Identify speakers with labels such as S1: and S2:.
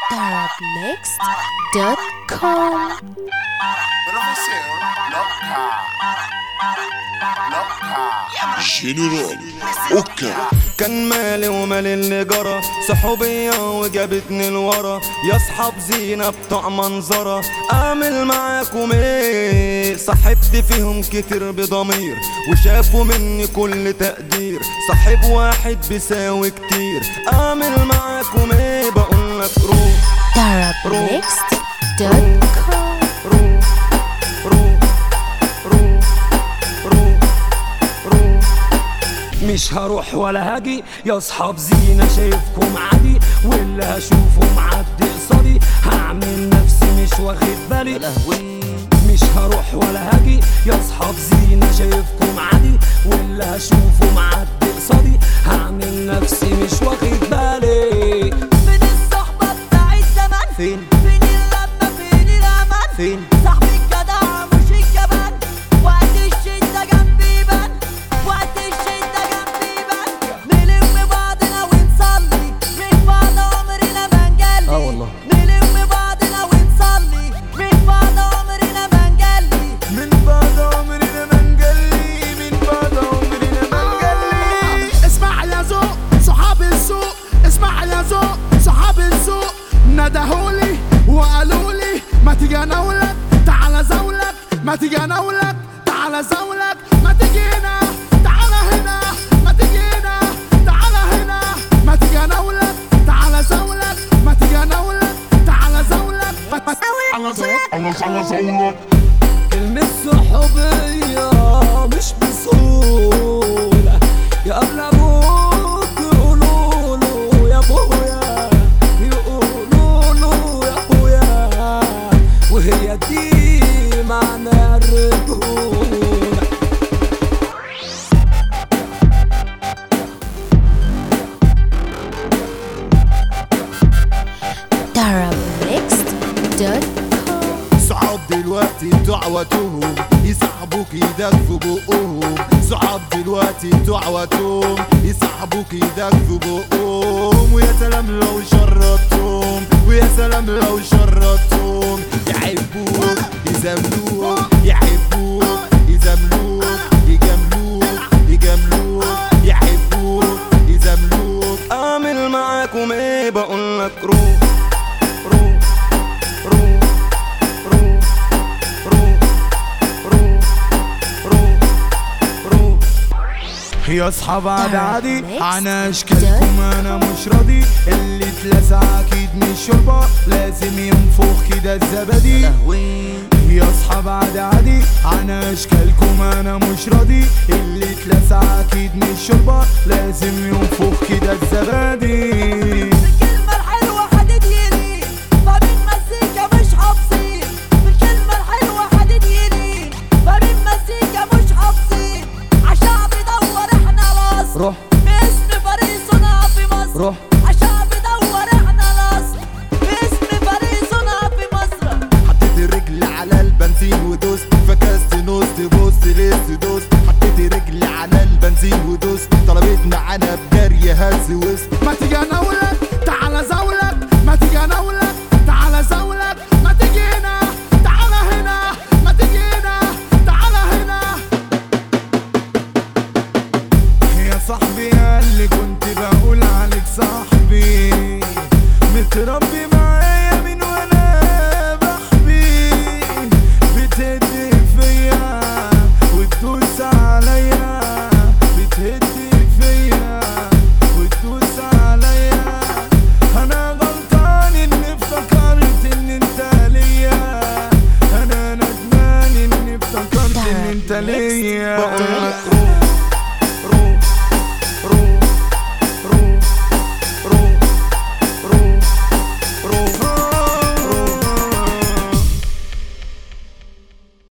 S1: arabmixed.com
S2: Professeur Loca. Loca.
S3: جنرال اوكا
S4: كان مالي ومال اللي جرى صحوبية وجابتني لورا يا اصحاب زينة بتوع منظرة اعمل معاكم ايه صاحبت فيهم كتير بضمير وشافوا مني كل تقدير صاحب واحد بيساوي كتير اعمل معاكم ايه بقولك روح
S1: arabmixed.com
S4: روح روح روح روح روح
S5: مش هروح ولا هاجي يا اصحاب زينة شايفكم عادي واللي هشوفه معدي قصادي هعمل نفسي مش واخد بالي مش هروح ولا هاجي يا اصحاب زينة شايفكم عادي واللي هشوفه معدي قصادي هعمل نفسي مش واخد بالي
S6: فين الصحبة بتاعت زمان
S4: فين
S6: فين اللمة فين الأمان
S4: فين
S6: صاحبي الجدع مش الجبان وقت الشدة جنبي يبان وقت الشدة جنبي يبان نلم بعضنا ونصلي من بعد عمرنا ما نجلي
S5: آه والله.
S6: نلم بعضنا ونصلي من بعد عمرنا ما نجلي
S4: من بعد عمرنا ما نجلي من بعد عمرنا ما نجلي
S7: اسمع يا ذوق صحاب السوق اسمع يا ذوق صحاب السوق ندهولي وقالوا لي ما تيجي اناولك تعالى زولك ما تيجي اناولك تعالى زولك ما تيجي هنا تعالى هنا ما تيجي هنا تعالى هنا ما تيجي اناولك تعالى زولك ما تيجي اناولك تعالى زولك
S5: كلمة صحوبية مش بسهولة يا قبل ابوك يقولوا له يا ابويا يقولوا له يا ابويا وهي دي معنى الرجولة
S1: arabmixed.com
S8: صعب دلوقتي دعوتهم يسحبوك ايدك في بقهم صعب دلوقتي دعوتهم يسحبوك ايدك في بقهم ويا سلام لو شرطتهم ويا سلام لو شرطتهم يحبوك يزاملوك يحبوك يزاملوك يجاملوك يجاملوك يحبوك يزاملوك
S4: اعمل معاكم ايه بقولك روح روح روح روح روح روح روح روح
S8: يا اصحاب عادي عادي
S1: Mixed
S8: انا اشكالكم انا مش راضي اللي اتلسع اكيد مش شوربه لازم ينفخ كده الزبادي يا اصحاب عادي عادي انا اشكالكم انا مش راضي اللي اتلسع اكيد مش شوربه لازم ينفخ كده الزبادي
S6: بالكلمة الحلوة هتديني فمن مزيكا مش حافظين بالكلمة الحلوة هتديني فمن مزيكا مش حافظين عشان بدور احنا الاصل
S5: روح
S6: باسم فريقنا في مصر
S5: روح
S6: عشان بدور احنا الاصل باسم فريقنا في مصر
S8: حطيت الرجل على البنزين ودوست فكست نص بوست لست دوست حطيت الرجل على البنزين ودوست طلبت معانا بجري هز وسط
S7: ما تيجي اناولك تعالى زولك ما تيجي اناولك تعالى زولك ما تيجي هنا تعالى هنا ما تيجي هنا تعالى هنا
S8: يا صاحبي يا اللي كنت بقول عليك صاحبي متربي